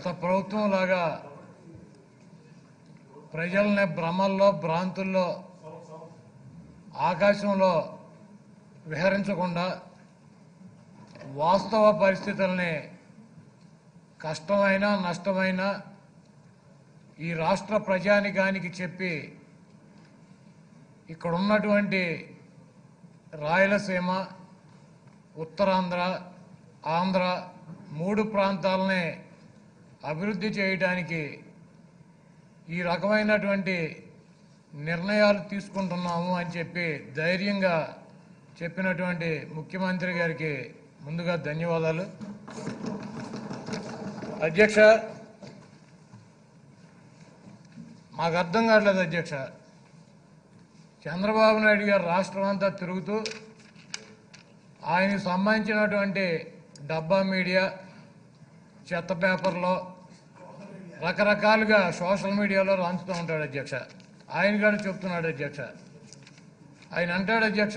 గత ప్రభుత్వం లాగా ప్రజల్ని భ్రమల్లో భ్రాంతుల్లో ఆకాశంలో విహరించకుండా వాస్తవ పరిస్థితుల్ని కష్టమైన నష్టమైన ఈ రాష్ట్ర ప్రజానికానికి చెప్పి ఇక్కడ ఉన్నటువంటి రాయలసీమ ఉత్తరాంధ్ర ఆంధ్ర మూడు ప్రాంతాలని అభివృద్ధి చేయడానికి ఈ రకమైనటువంటి నిర్ణయాలు తీసుకుంటున్నాము అని చెప్పి ధైర్యంగా చెప్పినటువంటి ముఖ్యమంత్రి గారికి ముందుగా ధన్యవాదాలు అధ్యక్ష మాకు అర్థం కావట్లేదు అధ్యక్ష చంద్రబాబు నాయుడు గారు రాష్ట్రం అంతా తిరుగుతూ ఆయనకు సంబంధించినటువంటి డబ్బా మీడియా చెత్త పేపర్లో రకరకాలుగా సోషల్ మీడియాలో రాంచుతూ ఉంటాడు అధ్యక్ష ఆయన కూడా చెప్తున్నాడు అధ్యక్ష ఆయన అంటాడు అధ్యక్ష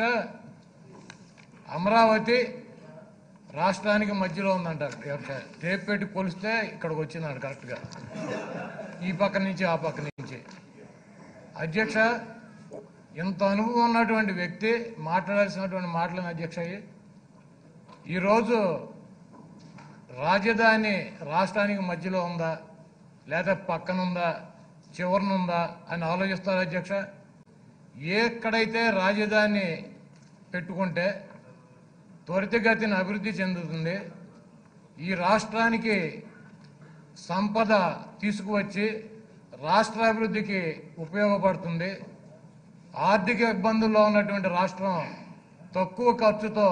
అమరావతి రాష్ట్రానికి మధ్యలో ఉందంటారు అధ్యక్ష టేప్ పెట్టి కొలిస్తే ఇక్కడికి వచ్చినాడు కరెక్ట్గా ఈ పక్క నుంచి ఆ పక్క నుంచి అధ్యక్ష ఇంత అనుభవం ఉన్నటువంటి వ్యక్తి మాట్లాడాల్సినటువంటి మాటలను అధ్యక్ష ఇవి. ఈరోజు రాజధాని రాష్ట్రానికి మధ్యలో ఉందా లేదా పక్కనుందా చివరనుందా అని ఆలోచిస్తారు అధ్యక్ష ఎక్కడైతే రాజధాని పెట్టుకుంటే త్వరితగతిన అభివృద్ధి చెందుతుంది ఈ రాష్ట్రానికి సంపద తీసుకువచ్చి రాష్ట్ర అభివృద్ధికి ఉపయోగపడుతుంది ఆర్థిక ఇబ్బందుల్లో ఉన్నటువంటి రాష్ట్రం తక్కువ ఖర్చుతో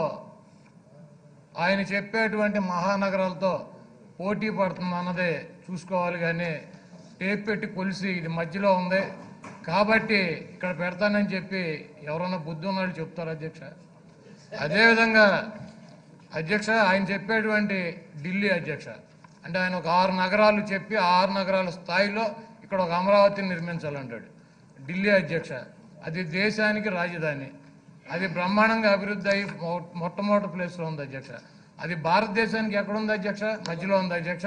ఆయన చెప్పేటువంటి మహానగరాలతో పోటీ పడుతుంది అన్నదే చూసుకోవాలి కానీ టేప్ పెట్టి కొలిసి ఇది మధ్యలో ఉంది కాబట్టి ఇక్కడ పెడతానని చెప్పి ఎవరన్నా బుద్ధి ఉన్నాడు చెప్తారు అధ్యక్ష అదేవిధంగా అధ్యక్ష ఆయన చెప్పేటువంటి ఢిల్లీ అధ్యక్ష అంటే ఆయన ఒక ఆరు నగరాలు చెప్పి ఆ ఆరు నగరాల స్థాయిలో ఇక్కడ ఒక అమరావతిని నిర్మించాలంటాడు ఢిల్లీ అధ్యక్ష అది దేశానికి రాజధాని అది బ్రహ్మాండంగా అభివృద్ధి అయ్యి మొ- మొట్టమొదటి ప్లేస్లో ఉంది అధ్యక్ష అది భారతదేశానికి ఎక్కడుంది అధ్యక్ష మధ్యలో ఉంది అధ్యక్ష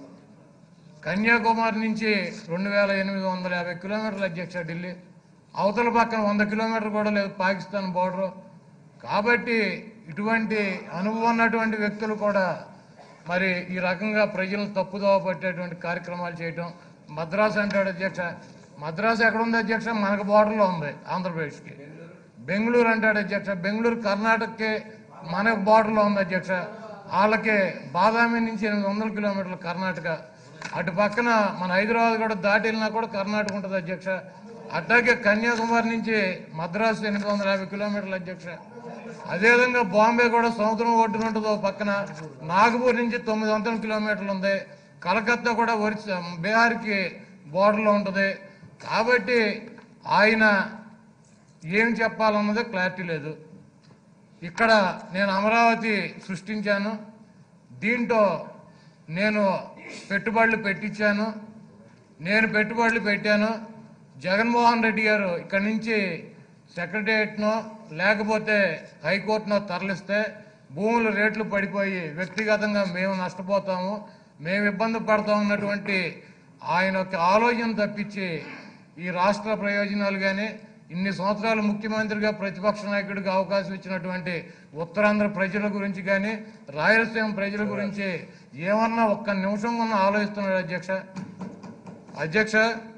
కన్యాకుమారి నుంచి రెండు వేల ఎనిమిది వందల యాభై కిలోమీటర్ల అధ్యక్ష ఢిల్లీ అవతల పక్కన వంద కిలోమీటర్ కూడా లేదు పాకిస్తాన్ బోర్డర్ కాబట్టి ఇటువంటి అనుభవం ఉన్నటువంటి వ్యక్తులు కూడా మరి ఈ రకంగా ప్రజలను తప్పుదోవ పట్టేటువంటి కార్యక్రమాలు చేయటం మద్రాసు అంటాడు అధ్యక్ష మద్రాసు ఎక్కడ ఉంది అధ్యక్ష మనకు బోర్డర్లో ఉంది ఆంధ్రప్రదేశ్కి బెంగళూరు అంటాడు అధ్యక్ష బెంగళూరు కర్ణాటకకి మనకు బోర్డర్లో ఉంది అధ్యక్ష వాళ్ళకి బాదామి నుంచి ఎనిమిది వందల కిలోమీటర్లు కర్ణాటక అటు పక్కన మన హైదరాబాద్ కూడా దాటి వెళ్ళినా కూడా కర్ణాటక ఉంటుంది అధ్యక్ష అట్లాగే కన్యాకుమారి నుంచి మద్రాసు ఎనిమిది వందల యాభై కిలోమీటర్లు అధ్యక్ష అదేవిధంగా బాంబే కూడా సముద్రం ఒడ్డున ఉంటుంది ఓ పక్కన నాగపూర్ నుంచి తొమ్మిది వందల కిలోమీటర్లు ఉంది కలకత్తా కూడా ఒరిస్సా బీహార్కి బోర్డర్లో ఉంటుంది కాబట్టి ఆయన ఏం చెప్పాలన్నది క్లారిటీ లేదు ఇక్కడ నేను అమరావతి సృష్టించాను దీంట్లో నేను పెట్టుబడులు పెట్టించాను నేను పెట్టుబడులు పెట్టాను జగన్మోహన్ రెడ్డి గారు ఇక్కడి నుంచి సెక్రటరియట్నో లేకపోతే హైకోర్టునో తరలిస్తే భూముల రేట్లు పడిపోయి వ్యక్తిగతంగా మేము నష్టపోతాము మేము ఇబ్బంది పడతా ఉన్నటువంటి ఆయన యొక్క ఆలోచన తప్పించి ఈ రాష్ట్ర ప్రయోజనాలు కానీ ఇన్ని సంవత్సరాలు ముఖ్యమంత్రిగా ప్రతిపక్ష నాయకుడిగా అవకాశం ఇచ్చినటువంటి ఉత్తరాంధ్ర ప్రజల గురించి కానీ రాయలసీమ ప్రజల గురించి ఏమన్నా ఒక్క నిమిషం ఉన్న ఆలోచిస్తున్నాడు అధ్యక్ష అధ్యక్ష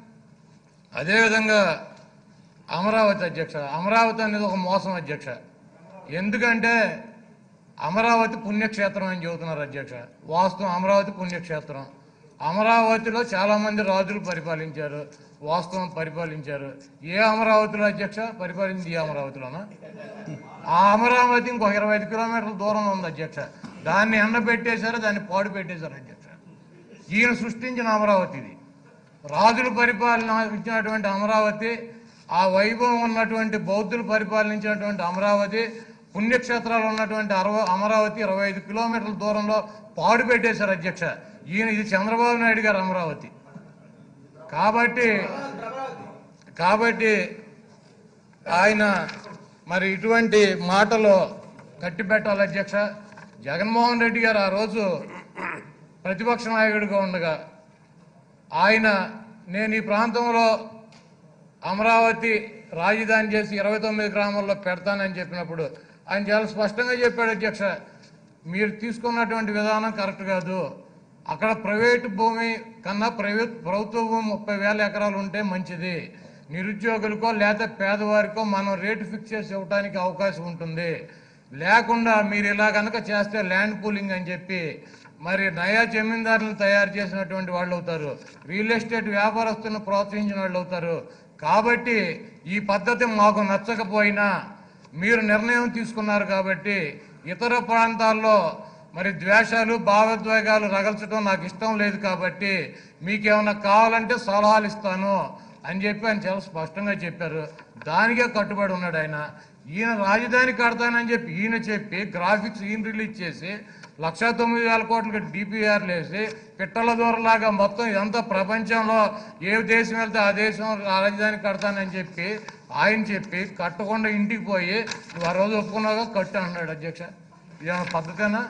అదేవిధంగా అమరావతి అధ్యక్ష అమరావతి అనేది ఒక మోసం అధ్యక్ష ఎందుకంటే అమరావతి పుణ్యక్షేత్రం అని చెబుతున్నారు అధ్యక్ష వాస్తవం అమరావతి పుణ్యక్షేత్రం అమరావతిలో చాలా మంది రాజులు పరిపాలించారు వాస్తవం పరిపాలించారు ఏ అమరావతిలో అధ్యక్ష పరిపాలించింది ఈ అమరావతిలోనా ఆ అమరావతి ఇంకొక ఇరవై ఐదు కిలోమీటర్ల దూరంలో ఉంది అధ్యక్ష దాన్ని ఎండ పెట్టేశారు దాన్ని పాడు పెట్టేశారు అధ్యక్ష ఈయన సృష్టించిన అమరావతి ఇది రాజులు పరిపాలన ఇచ్చినటువంటి అమరావతి ఆ వైభవం ఉన్నటువంటి బౌద్ధులు పరిపాలించినటువంటి అమరావతి పుణ్యక్షేత్రాలు ఉన్నటువంటి అరవ అమరావతి ఇరవై ఐదు కిలోమీటర్ల దూరంలో పాడు పెట్టేశారు అధ్యక్ష ఈయన ఇది చంద్రబాబు నాయుడు గారు అమరావతి కాబట్టి కాబట్టి ఆయన మరి ఇటువంటి మాటలు కట్టిపెట్టాలి అధ్యక్ష జగన్మోహన్ రెడ్డి గారు ఆ రోజు ప్రతిపక్ష నాయకుడిగా ఉండగా ఆయన నేను ఈ ప్రాంతంలో అమరావతి రాజధాని చేసి ఇరవై తొమ్మిది గ్రామాల్లో పెడతానని చెప్పినప్పుడు ఆయన చాలా స్పష్టంగా చెప్పాడు అధ్యక్ష మీరు తీసుకున్నటువంటి విధానం కరెక్ట్ కాదు అక్కడ ప్రైవేటు భూమి కన్నా ప్రైవేట్ ప్రభుత్వ భూమి ముప్పై వేల ఎకరాలు ఉంటే మంచిది నిరుద్యోగులకో లేదా పేదవారికో మనం రేటు ఫిక్స్ చేసి ఇవ్వడానికి అవకాశం ఉంటుంది లేకుండా మీరు ఇలా కనుక చేస్తే ల్యాండ్ పూలింగ్ అని చెప్పి మరి నయా జమీందారులను తయారు చేసినటువంటి వాళ్ళు అవుతారు రియల్ ఎస్టేట్ వ్యాపారస్తులను ప్రోత్సహించిన వాళ్ళు అవుతారు కాబట్టి ఈ పద్ధతి మాకు నచ్చకపోయినా మీరు నిర్ణయం తీసుకున్నారు కాబట్టి ఇతర ప్రాంతాల్లో మరి ద్వేషాలు భావోద్వేగాలు రగల్చడం నాకు ఇష్టం లేదు కాబట్టి మీకేమైనా కావాలంటే సలహాలు ఇస్తాను అని చెప్పి ఆయన చాలా స్పష్టంగా చెప్పారు దానికే కట్టుబడి ఉన్నాడు ఆయన ఈయన రాజధాని కడతానని చెప్పి ఈయన చెప్పి గ్రాఫిక్స్ ఈయన రిలీజ్ చేసి లక్ష తొమ్మిది వేల కోట్లకి డిపిఆర్లు వేసి పిట్టల దూరలాగా మొత్తం ఇదంతా ప్రపంచంలో ఏ దేశం వెళ్తే ఆ దేశం రాజధాని కడతానని చెప్పి ఆయన చెప్పి కట్టకుండా ఇంటికి పోయి నువ్వు ఆ రోజు ఒప్పుకున్నాగా కట్టు అన్నాడు అధ్యక్ష ఇదేమన్నా పద్ధతేనా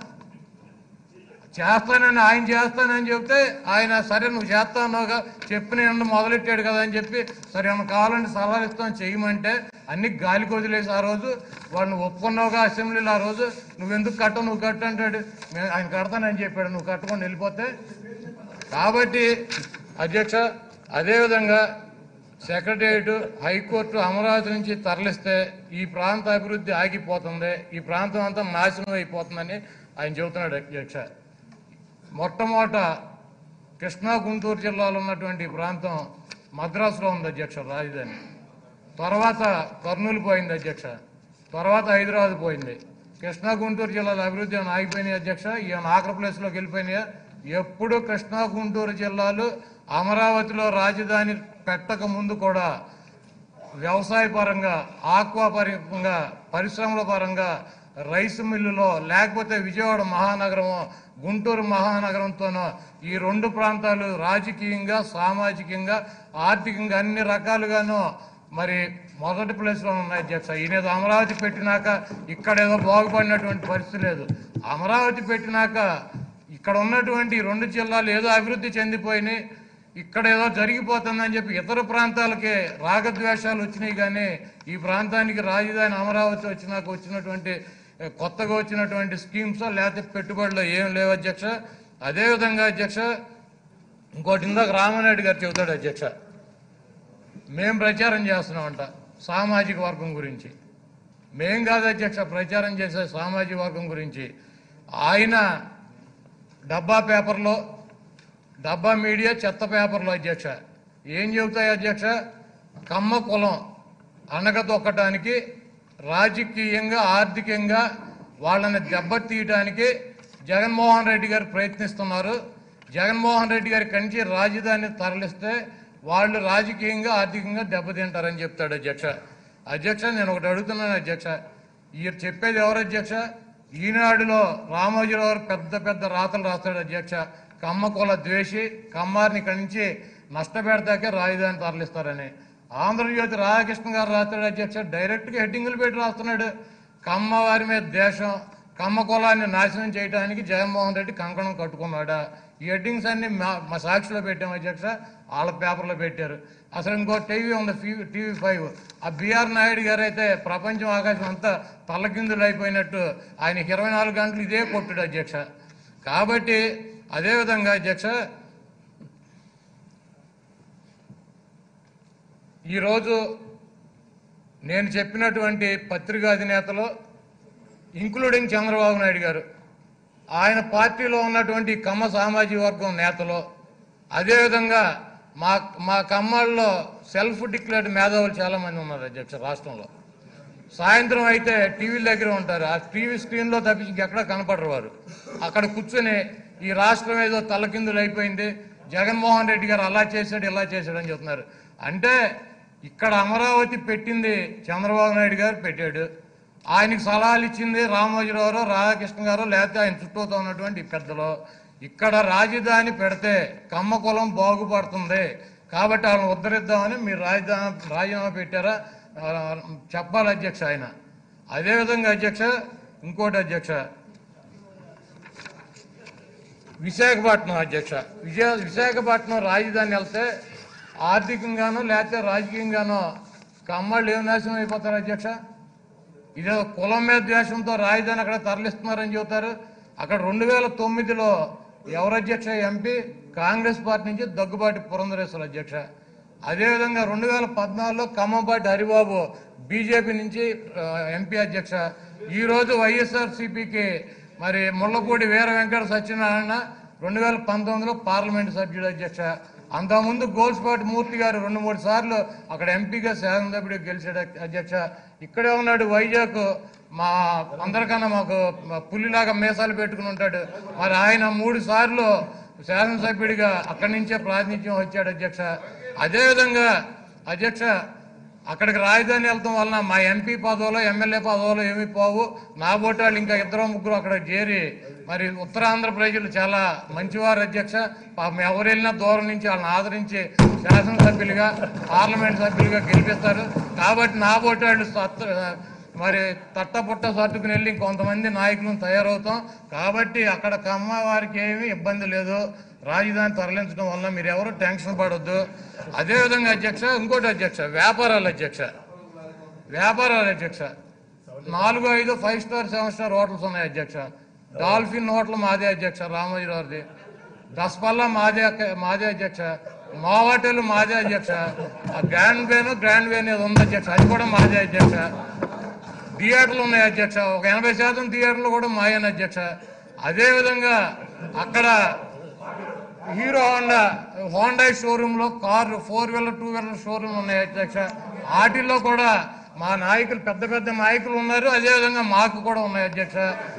చేస్తానని ఆయన చేస్తానని చెప్తే ఆయన సరే నువ్వు చేస్తా అన్నావుగా చెప్పి నేను మొదలెట్టాడు కదా అని చెప్పి సరే ఏమన్నా కావాలంటే సలహా ఇస్తాను చేయమంటే అన్ని గాలికి వదిలేసి ఆ రోజు వాడిని ఒప్పుకున్నావుగా అసెంబ్లీలో ఆ రోజు నువ్వెందుకు కట్టవు నువ్వు కట్టు అంటాడు "నేను- ఆయన కడతానని చెప్పాడు నువ్వు కట్టకుండా వెళ్ళిపోతే కాబట్టి అధ్యక్ష అదేవిధంగా సెక్రటేరియట్ హైకోర్టు అమరావతి నుంచి తరలిస్తే ఈ ప్రాంత అభివృద్ధి ఆగిపోతుంది ఈ ప్రాంతం అంతా నాశనం అయిపోతుందని ఆయన చెబుతున్నాడు అధ్యక్ష మొట్టమొదట కృష్ణా గుంటూరు జిల్లాలో ఉన్నటువంటి ఈ ప్రాంతం మద్రాసులో ఉంది అధ్యక్ష రాజధాని తర్వాత కర్నూలు పోయింది అధ్యక్ష తర్వాత హైదరాబాద్ పోయింది కృష్ణా గుంటూరు జిల్లాల అభివృద్ధి ఏమైనా ఆగిపోయినాయి అధ్యక్ష ఈయన ఆఖరి ప్లేస్లోకి వెళ్ళిపోయినాయా ఎప్పుడు కృష్ణా గుంటూరు జిల్లాలు అమరావతిలో రాజధాని పెట్టక ముందు కూడా వ్యవసాయ పరంగా ఆక్వా పరంగా పరిశ్రమల పరంగా రైస్ మిల్లులో లేకపోతే విజయవాడ మహానగరం గుంటూరు మహానగరంతోనో ఈ రెండు ప్రాంతాలు రాజకీయంగా సామాజికంగా ఆర్థికంగా అన్ని రకాలుగాను మరి మొదటి ప్లేస్లో ఉన్నాయి అధ్యక్ష ఈయనేదో అమరావతి పెట్టినాక ఇక్కడ ఏదో బాగుపడినటువంటి పరిస్థితి లేదు అమరావతి పెట్టినాక ఇక్కడ ఉన్నటువంటి ఈ రెండు జిల్లాలు ఏదో అభివృద్ధి చెందిపోయినాయి ఇక్కడ ఏదో జరిగిపోతుందని చెప్పి ఇతర ప్రాంతాలకి రాగద్వేషాలు వచ్చినాయి కానీ ఈ ప్రాంతానికి రాజధాని అమరావతి వచ్చినాక వచ్చినటువంటి ఏ, కొత్తగా వచ్చినటువంటి స్కీమ్స్ లేకపోతే పెట్టుబడులు ఏం లేవు అధ్యక్ష అదేవిధంగా అధ్యక్ష ఇంకోటి ఇందాక రామనాయుడు గారు చెబుతాడు అధ్యక్ష మేం ప్రచారం చేస్తున్నామంట సామాజిక వర్గం గురించి మేం కాదు అధ్యక్ష ప్రచారం చేసే సామాజిక వర్గం గురించి ఆయన డబ్బా పేపర్లో డబ్బా మీడియా చెత్త పేపర్లో అధ్యక్ష ఏం చెబుతాయి అధ్యక్ష కమ్మ కులం అనగదొక్కటానికి రాజకీయంగా ఆర్థికంగా వాళ్ళని దెబ్బతీయటానికి జగన్మోహన్ రెడ్డి గారు ప్రయత్నిస్తున్నారు జగన్మోహన్ రెడ్డి గారి కంచి రాజధాని తరలిస్తే వాళ్ళు రాజకీయంగా ఆర్థికంగా దెబ్బతింటారని చెప్తాడు అధ్యక్ష అధ్యక్ష నేను ఒకటి అడుగుతున్నాను అధ్యక్ష ఈ చెప్పేది ఎవరు అధ్యక్ష ఈనాడులో రామోజీరావు గారు పెద్ద పెద్ద రాతలు రాస్తాడు అధ్యక్ష కమ్మ కుల ద్వేషి కమ్మారిని ఇక్కడి నుంచి నష్టపెడతాకే రాజధాని తరలిస్తారని ఆంధ్రజ్యోతి రాధాకృష్ణ గారు రాస్తాడు అధ్యక్ష డైరెక్ట్గా హెడ్డింగులు పెట్టి రాస్తున్నాడు కమ్మ వారి మీద దేశం కమ్మ కులాన్ని నాశనం చేయడానికి జగన్మోహన్ రెడ్డి కంకణం కట్టుకున్నాడా ఈ హెడ్డింగ్స్ అన్ని మా మా సాక్షిలో పెట్టాం అధ్యక్ష వాళ్ళ పేపర్లో పెట్టారు అసలు ఇంకో టీవీ ఉంది ఫీ- టీవీ ఫైవ్ ఆ బిఆర్ నాయుడు గారు అయితే ప్రపంచం ఆకాశం అంతా తల్లకిందులు అయిపోయినట్టు ఆయనకి ఇరవై నాలుగు గంటలు ఇదే కొట్టుడు అధ్యక్ష కాబట్టి అదేవిధంగా అధ్యక్ష ఈరోజు నేను చెప్పినటువంటి పత్రికా అధినేతలు ఇంక్లూడింగ్ చంద్రబాబు నాయుడు గారు ఆయన పార్టీలో ఉన్నటువంటి కమ్మ సామాజిక వర్గం నేతలు అదేవిధంగా మా మా కమ్మల్లో సెల్ఫ్ డిక్లేర్డ్ మేధావులు చాలా మంది ఉన్నారు అధ్యక్ష రాష్ట్రంలో సాయంత్రం అయితే టీవీల దగ్గర ఉంటారు ఆ టీవీ స్క్రీన్లో తప్పించి ఇంకెక్కడా కనపడరు వారు అక్కడ కూర్చొని ఈ రాష్ట్రం ఏదో తలకిందులు అయిపోయింది జగన్మోహన్ రెడ్డి గారు అలా చేశాడు ఇలా చేశాడు అని చెప్తున్నారు అంటే ఇక్కడ అమరావతి పెట్టింది చంద్రబాబు నాయుడు గారు పెట్టాడు ఆయనకి సలహాలు ఇచ్చింది రామోజీరావు రాధాకృష్ణ గారు లేకపోతే ఆయన చుట్టూతో ఉన్నటువంటి పెద్దలు ఇక్కడ రాజధాని పెడితే కమ్మ కులం బాగుపడుతుంది కాబట్టి వాళ్ళని ఉద్ధరిద్దామని మీరు రాజధాని రాజీనామా పెట్టారా ఆ, చెప్పాలి అధ్యక్ష ఆయన అదేవిధంగా అధ్యక్ష ఇంకోటి అధ్యక్ష విశాఖపట్నం అధ్యక్ష విజయ విశాఖపట్నం రాజధాని వెళ్తే ఆర్థికంగానో లేకపోతే రాజకీయంగానో కమ్మళ్ళు ఏం నాశనం అయిపోతారు అధ్యక్ష ఇదే కులం మీద ద్వేషంతో రాజధాని అక్కడ తరలిస్తున్నారని చెబుతారు అక్కడ రెండు వేల తొమ్మిదిలో ఎవరు అధ్యక్ష ఎంపీ కాంగ్రెస్ పార్టీ నుంచి దగ్గుబాటి పురంధరేశ్వర అధ్యక్ష అదేవిధంగా రెండు వేల పద్నాలుగులో ఖమ్మంపాటి హరిబాబు బీజేపీ నుంచి ఆ, ఎంపీ అధ్యక్ష ఈ రోజు వైఎస్ఆర్సీపీకి మరి ముళ్ళపూడి వీర వెంకట సత్యనారాయణ రెండు వేల పంతొమ్మిదిలో పార్లమెంట్ సభ్యుడు అధ్యక్ష అంతకుముందు గోల్స్పాటి మూర్తి గారు రెండు మూడు సార్లు అక్కడ ఎంపీగా శాసనసభ్యుడిగా గెలిచాడు అధ్యక్ష ఇక్కడే ఉన్నాడు వైజాగ్ మా అందరికన్నా మాకు మా పులిలాగా మీసాలు పెట్టుకుని ఉంటాడు మరి ఆయన మూడు సార్లు శాసనసభ్యుడిగా అక్కడి నుంచే ప్రాతినిధ్యం వచ్చాడు అధ్యక్ష అదేవిధంగా అధ్యక్ష అక్కడికి రాజధాని వెళ్తాం వలన మా ఎంపీ పదవులు ఎమ్మెల్యే పదవులు ఏమి పోవు నా ఓటాళ్ళు ఇంకా ఇద్దరు ముగ్గురు అక్కడ చేరి మరి ఉత్తరాంధ్ర ప్రజలు చాలా మంచివారు అధ్యక్ష పాపం ఎవరు వెళ్ళినా దూరం నుంచి వాళ్ళని ఆదరించి శాసనసభ్యులుగా పార్లమెంట్ సభ్యులుగా గెలిపిస్తారు కాబట్టి నా ఓటాళ్ళు సత్- మరి తట్టపుట్ట సర్దుకుని వెళ్ళి కొంతమంది నాయకులను తయారవుతాం కాబట్టి అక్కడ కమ్మ వారికి ఏమీ ఇబ్బంది లేదు రాజధాని తరలించడం వల్ల మీరు ఎవరు టెన్షన్ పడొద్దు అదేవిధంగా అధ్యక్ష ఇంకోటి అధ్యక్ష వ్యాపారాలు అధ్యక్ష వ్యాపారాలు అధ్యక్ష నాలుగు ఐదు five star seven star hotels ఉన్నాయి అధ్యక్ష డాల్ఫిన్ హోటల్ మాదే అధ్యక్ష రామోజీరావుది దసపల్లా మాదే అక్క- మాదే అధ్యక్ష మా హోటల్ మాదే అధ్యక్ష ఆ గ్రాండ్ వేను గ్రాండ్ వేన్ ఏదో ఉంది అధ్యక్ష అది కూడా మాదే అధ్యక్ష థియేటర్లు ఉన్నాయి అధ్యక్ష ఒక ఎనభై శాతం థియేటర్లు కూడా మాయన అధ్యక్ష అదేవిధంగా అక్కడ హీరో హోండా హోండా షోరూమ్ లో car four wheeler two wheeler showroom ఉన్నాయి అధ్యక్ష వాటిల్లో కూడా మా నాయకులు పెద్ద పెద్ద నాయకులు ఉన్నారు అదేవిధంగా మాకు కూడా ఉన్నాయి అధ్యక్ష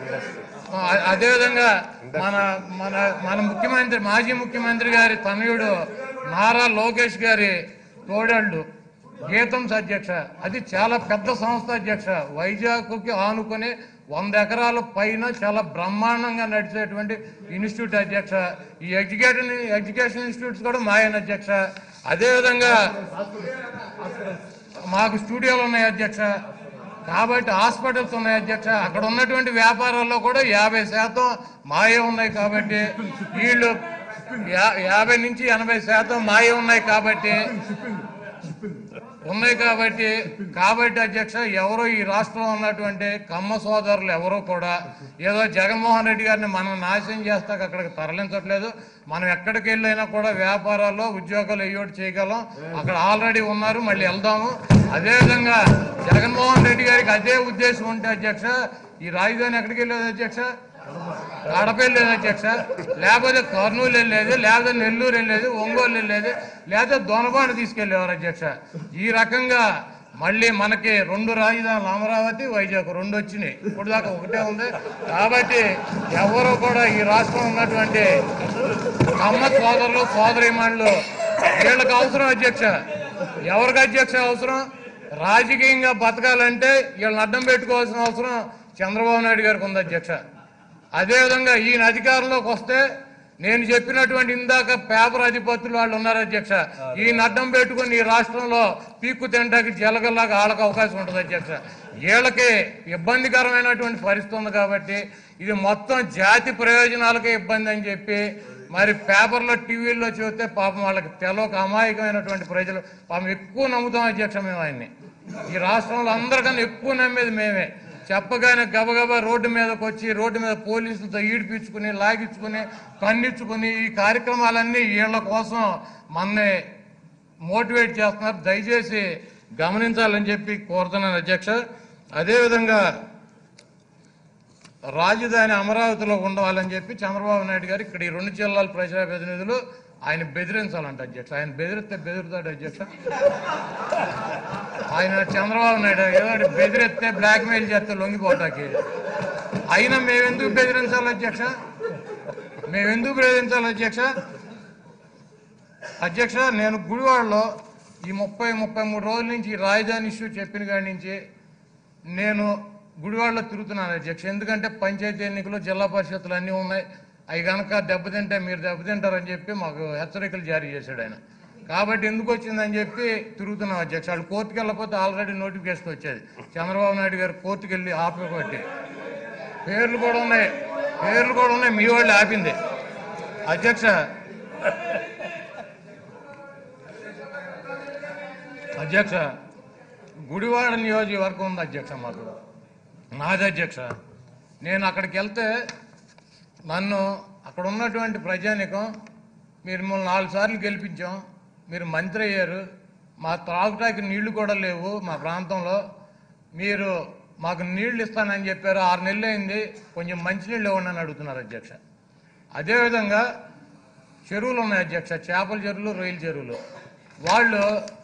ఆ- అదేవిధంగా మన మన మన ముఖ్యమంత్రి మాజీ ముఖ్యమంత్రి గారి తనయుడు నారా లోకేష్ గారి తోడళ్ళు గీతంస్ అధ్యక్ష అది చాలా పెద్ద సంస్థ అధ్యక్ష వైజాగ్కి ఆనుకొని వంద ఎకరాల పైన చాలా బ్రహ్మాండంగా నడిచేటువంటి ఇన్స్టిట్యూట్ అధ్యక్ష ఈ ఎడ్యుకేషన్ ఎడ్యుకేషన్ ఇన్స్టిట్యూట్స్ కూడా మాయన అధ్యక్ష అదేవిధంగా మాకు స్టూడియోలు ఉన్నాయి అధ్యక్ష కాబట్టి హాస్పిటల్స్ ఉన్నాయి అధ్యక్ష అక్కడ ఉన్నటువంటి వ్యాపారాల్లో కూడా యాభై శాతం మాయే ఉన్నాయి కాబట్టి వీళ్ళు యా- యాభై నుంచి ఎనభై శాతం మాయే ఉన్నాయి కాబట్టి ఉన్నాయి కాబట్టి కాబట్టి అధ్యక్ష ఎవరో ఈ రాష్ట్రంలో ఉన్నటువంటి కమ్మ సోదరులు ఎవరో కూడా ఏదో జగన్మోహన్ రెడ్డి గారిని మనం నాశనం చేస్తాక అక్కడికి తరలించట్లేదు మనం ఎక్కడికి వెళ్ళైనా కూడా వ్యాపారాల్లో ఉద్యోగాలు అయ్యోటి చేయగలం అక్కడ ఆల్రెడీ ఉన్నారు మళ్ళీ వెళ్దాము అదేవిధంగా జగన్మోహన్ రెడ్డి గారికి అదే ఉద్దేశం ఉంటే అధ్యక్ష ఈ రాజధాని ఎక్కడికి వెళ్ళేది అధ్యక్ష కడప వెళ్ళేది అధ్యక్ష లేకపోతే కర్నూలు వెళ్ళేది లేకపోతే నెల్లూరు వెళ్ళేది ఒంగోలు వెళ్ళేది లేకపోతే దొనబాను తీసుకెళ్లేవారు అధ్యక్ష ఈ రకంగా మళ్ళీ మనకి రెండు రాజధానులు అమరావతి వైజాగ్ రెండు వచ్చినాయి ఇప్పుడు దాకా ఒకటే ఉంది కాబట్టి ఎవరు కూడా ఈ రాష్ట్రం ఉన్నటువంటి కమ్మ సోదరులు సోదరిమణులు వీళ్ళకి అవసరం అధ్యక్ష ఎవరికి అధ్యక్ష అవసరం రాజకీయంగా బతకాలంటే వీళ్ళని అడ్డం పెట్టుకోవాల్సిన అవసరం చంద్రబాబు నాయుడు గారికి ఉంది అధ్యక్ష అదేవిధంగా ఈయన అధికారంలోకి వస్తే నేను చెప్పినటువంటి ఇందాక పేపర్ అధిపతులు వాళ్ళు ఉన్నారు అధ్యక్ష ఈయన అడ్డం పెట్టుకుని ఈ రాష్ట్రంలో పీక్కు తినడానికి జలగల్లాగా ఆళ్ళకి అవకాశం ఉంటుంది అధ్యక్ష వీళ్ళకి ఇబ్బందికరమైనటువంటి పరిస్థితి ఉంది కాబట్టి ఇది మొత్తం జాతి ప్రయోజనాలకే ఇబ్బంది అని చెప్పి మరి పేపర్లో టీవీల్లో చూస్తే పాపం వాళ్ళకి తెలవక అమాయకమైనటువంటి ప్రజలు పాపం ఎక్కువ నమ్ముతాం అధ్యక్ష మేము ఆయన్ని ఈ రాష్ట్రంలో అందరికన్నా ఎక్కువ నమ్మేది మేమే చెప్పగానే గబగబా రోడ్డు మీదకి వచ్చి రోడ్డు మీద పోలీసులతో ఈడిపించుకుని లాగించుకుని కన్నిచ్చుకుని ఈ కార్యక్రమాలన్నీ వీళ్ళ కోసం మన్ని మోటివేట్ చేస్తున్నారు దయచేసి గమనించాలని చెప్పి కోరుతున్నాను అధ్యక్ష అదేవిధంగా రాజధాని అమరావతిలో ఉండాలని చెప్పి చంద్రబాబు నాయుడు గారు ఇక్కడ ఈ రెండు జిల్లాల ప్రజాప్రతినిధులు ఆయన బెదిరించాలంట అధ్యక్ష ఆయన బెదిరిస్తే బెదిరుతాడు అధ్యక్ష ఆయన చంద్రబాబు నాయుడు ఏదో బెదిరిస్తే బ్లాక్మెయిల్ చేస్తే లొంగిపోటాకి అయినా మేమెందుకు బెదిరించాలి అధ్యక్ష మేమెందుకు బెదిరించాలి అధ్యక్ష అధ్యక్ష నేను గుడివాడలో ఈ ముప్పై ముప్పై మూడు రోజుల నుంచి ఈ రాజధాని ఇష్యూ చెప్పిన కాడి నుంచి నేను గుడివాడలో తిరుగుతున్నాను అధ్యక్ష ఎందుకంటే పంచాయతీ ఎన్నికలు జిల్లా పరిషత్తులు అన్నీ ఉన్నాయి అవి కనుక దెబ్బతింటే మీరు దెబ్బతింటారని చెప్పి మాకు హెచ్చరికలు జారీ చేశాడు ఆయన కాబట్టి ఎందుకు వచ్చిందని చెప్పి తిరుగుతున్నాం అధ్యక్ష వాళ్ళు కోర్టుకు వెళ్ళకపోతే ఆల్రెడీ నోటిఫికేషన్ వచ్చేది చంద్రబాబు నాయుడు గారు కోర్టుకు వెళ్ళి ఆపబట్టి పేర్లు కూడా ఉన్నాయి పేర్లు కూడా ఉన్నాయి మీ వాళ్ళు ఆపింది అధ్యక్ష అధ్యక్ష గుడివాడ నియోజకవర్గం ఉంది అధ్యక్ష మాకు నాది అధ్యక్ష నేను అక్కడికి వెళ్తే నన్ను అక్కడ ఉన్నటువంటి ప్రజానికం మీరు మిమ్మల్ని నాలుగు సార్లు గెలిపించాం మీరు మంత్రి అయ్యారు మా త్రాగుటానికి నీళ్లు కూడా లేవు మా ప్రాంతంలో మీరు మాకు నీళ్లు ఇస్తానని చెప్పారు ఆరు నెలలు అయింది కొంచెం మంచినీళ్ళు ఇవ్వండి అని అడుగుతున్నారు అధ్యక్ష అదేవిధంగా చెరువులు ఉన్నాయి అధ్యక్ష చేపల చెరువులు రొయ్యల చెరువులు వాళ్ళు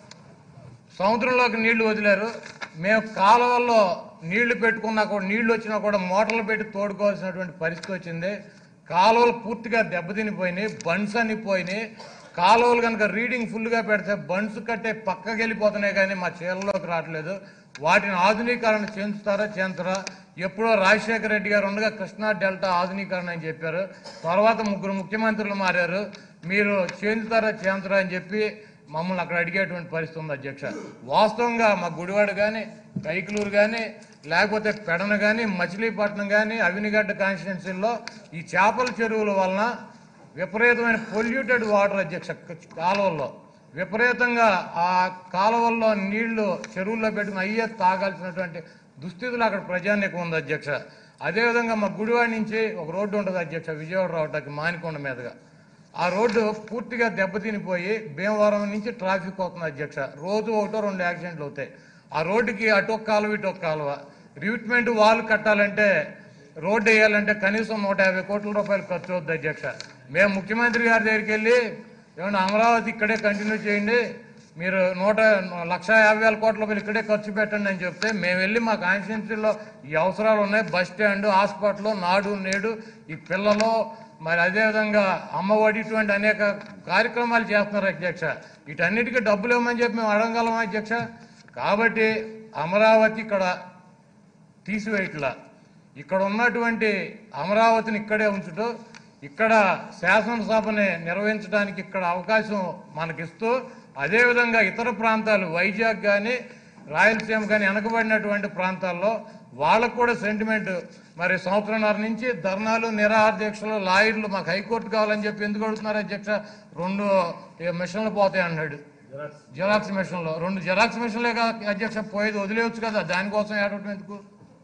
సముద్రంలోకి నీళ్లు వదిలారు మేము కాలువల్లో నీళ్లు పెట్టుకున్నా కూడా నీళ్లు వచ్చినా కూడా మోటార్లు పెట్టి తోడుకోవాల్సినటువంటి పరిస్థితి వచ్చింది కాలువలు పూర్తిగా దెబ్బతినిపోయినాయి బండ్స్ అన్ని పోయినాయి కాలువలు కనుక రీడింగ్ ఫుల్గా పెడితే బండ్స్ కట్టే పక్కకి వెళ్ళిపోతున్నాయి కానీ మా చీరలోకి రావట్లేదు వాటిని ఆధునీకరణ చెందుతారా చెందుతారా ఎప్పుడో రాజశేఖర రెడ్డి గారు ఉండగా కృష్ణా డెల్టా ఆధునీకరణ అని చెప్పారు తర్వాత ముగ్గురు ముఖ్యమంత్రులు మారారు మీరు చెందుతారా చెందుతారా అని చెప్పి మమ్మల్ని అక్కడ అడిగేటువంటి పరిస్థితి ఉంది అధ్యక్ష వాస్తవంగా మా గుడివాడ కానీ కైకలూరు కానీ లేకపోతే పెడన కానీ మచిలీపట్నం కానీ అవినిగడ్డ కాన్స్టిట్యున్సీల్లో ఈ చేపల చెరువుల వలన విపరీతమైన పొల్యూటెడ్ వాటర్ అధ్యక్ష కాలువల్లో విపరీతంగా ఆ కాలువల్లో నీళ్లు చెరువుల్లో పెట్టుకుని అయ్యే తాగాల్సినటువంటి దుస్థితులు అక్కడ ప్రజానీకం ఉంది అధ్యక్ష అదేవిధంగా మా గుడివాడ నుంచి ఒక రోడ్డు ఉంటుంది అధ్యక్ష విజయవాడ రావడానికి మానికొండ మీదుగా ఆ రోడ్డు పూర్తిగా దెబ్బతినిపోయి భీమవరం నుంచి ట్రాఫిక్ అవుతుంది అధ్యక్ష రోజు ఒకటో రెండు యాక్సిడెంట్లు అవుతాయి ఆ రోడ్డుకి అటు ఒక కాలువ ఇటు ఒక కాలువ రివిట్మెంట్ వాల్ కట్టాలంటే రోడ్డు వేయాలంటే కనీసం నూట యాభై కోట్ల రూపాయలు ఖర్చు అవుతుంది అధ్యక్ష మేము ముఖ్యమంత్రి గారి దగ్గరికి వెళ్ళి ఏమన్నా అమరావతి ఇక్కడే కంటిన్యూ చేయండి మీరు నూట లక్ష యాభై వేల కోట్ల రూపాయలు ఇక్కడే ఖర్చు పెట్టండి అని చెప్తే మేము వెళ్ళి మా కాన్స్టిట్యున్సీలో ఈ అవసరాలు ఉన్నాయి బస్ స్టాండ్ హాస్పిటల్ నాడు నేడు ఈ పిల్లలు మరి అదేవిధంగా అమ్మఒడి ఇటువంటి అనేక కార్యక్రమాలు చేస్తున్నారు అధ్యక్ష వీటన్నిటికీ డబ్బులు ఇవ్వమని చెప్పి మేము అడగగలం అధ్యక్ష కాబట్టి అమరావతి ఇక్కడ తీసివేయట్లా ఇక్కడ ఉన్నటువంటి అమరావతిని ఇక్కడే ఉంచుతూ ఇక్కడ శాసనసభని నిర్వహించడానికి ఇక్కడ అవకాశం మనకిస్తూ అదేవిధంగా ఇతర ప్రాంతాలు వైజాగ్ కానీ రాయలసీమ కానీ వెనకబడినటువంటి ప్రాంతాల్లో వాళ్ళకు కూడా సెంటిమెంట్ మరి సంవత్సరంన్నర నుంచి ధర్నాలు నిరాహార దీక్షలు లాయర్లు మాకు హైకోర్టు కావాలని చెప్పి ఎందుకు అడుగుతున్నారు అధ్యక్ష రెండు ఏ, మిషన్లు పోతాయి అన్నాడు జిరాక్స్ మిషన్లో రెండు జిరాక్స్ మిషన్లే కదా అధ్యక్ష పోయేది వదిలేయచ్చు కదా దానికోసం ఏడవటం ఎందుకు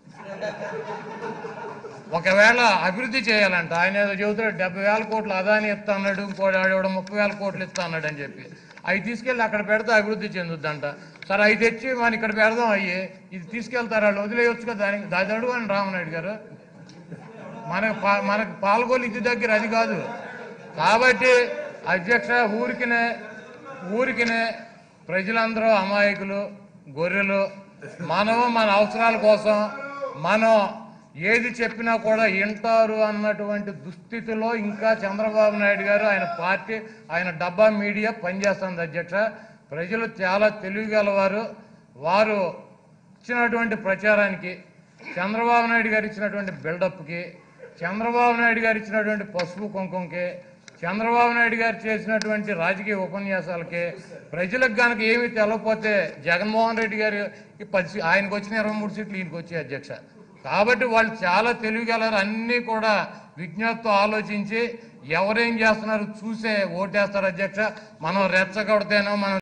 ఒకవేళ అభివృద్ధి చేయాలంట ఆయన ఏదో చెబుతాడు డెబ్బై వేల కోట్లు అదాని ఇస్తా అన్నాడు ఇంకోటి ఆడేవాడు ముప్పై వేల కోట్లు ఇస్తా అన్నాడు అని చెప్పి అవి తీసుకెళ్ళి అక్కడ పెడితే అభివృద్ధి చెందుద్దంట సరే అవి తెచ్చి మనం ఇక్కడ పెడదాం అయ్యి ఇది తీసుకెళ్తారు వాళ్ళు వదిలేయొచ్చు కదా దానికి దాని అడుగు అని రామనాయుడు గారు మనకు పా- మనకు పాల్గొని ఇది దగ్గర అది కాదు కాబట్టి అధ్యక్ష ఊరికినే ఊరికినే ప్రజలందరూ అమాయకులు గొర్రెలు మనము మన అవసరాల కోసం మనం ఏది చెప్పినా కూడా వింటారు అన్నటువంటి దుస్థితిలో ఇంకా చంద్రబాబు నాయుడు గారు ఆయన పార్టీ ఆయన డబ్బా మీడియా పనిచేస్తుంది అధ్యక్ష ప్రజలు చాలా తెలివిగలవారు వారు ఇచ్చినటువంటి ప్రచారానికి చంద్రబాబు నాయుడు గారు ఇచ్చినటువంటి బిల్డప్కి చంద్రబాబు నాయుడు గారు ఇచ్చినటువంటి పసుపు కుంకుమకి చంద్రబాబు నాయుడు గారు చేసినటువంటి రాజకీయ ఉపన్యాసాలకి ప్రజలకు కనుక ఏమీ తెలవకపోతే జగన్మోహన్ రెడ్డి గారు ఈ పది సీ- ఆయనకు వచ్చిన ఇరవై మూడు సీట్లు ఈయనకు వచ్చాయి అధ్యక్ష కాబట్టి వాళ్ళు చాలా తెలివిగలరు అన్నీ కూడా విజ్ఞప్తితో ఆలోచించి ఎవరేం చేస్తున్నారు చూసే ఓటేస్తారు అధ్యక్ష మనం రెచ్చగొడితేనో మనం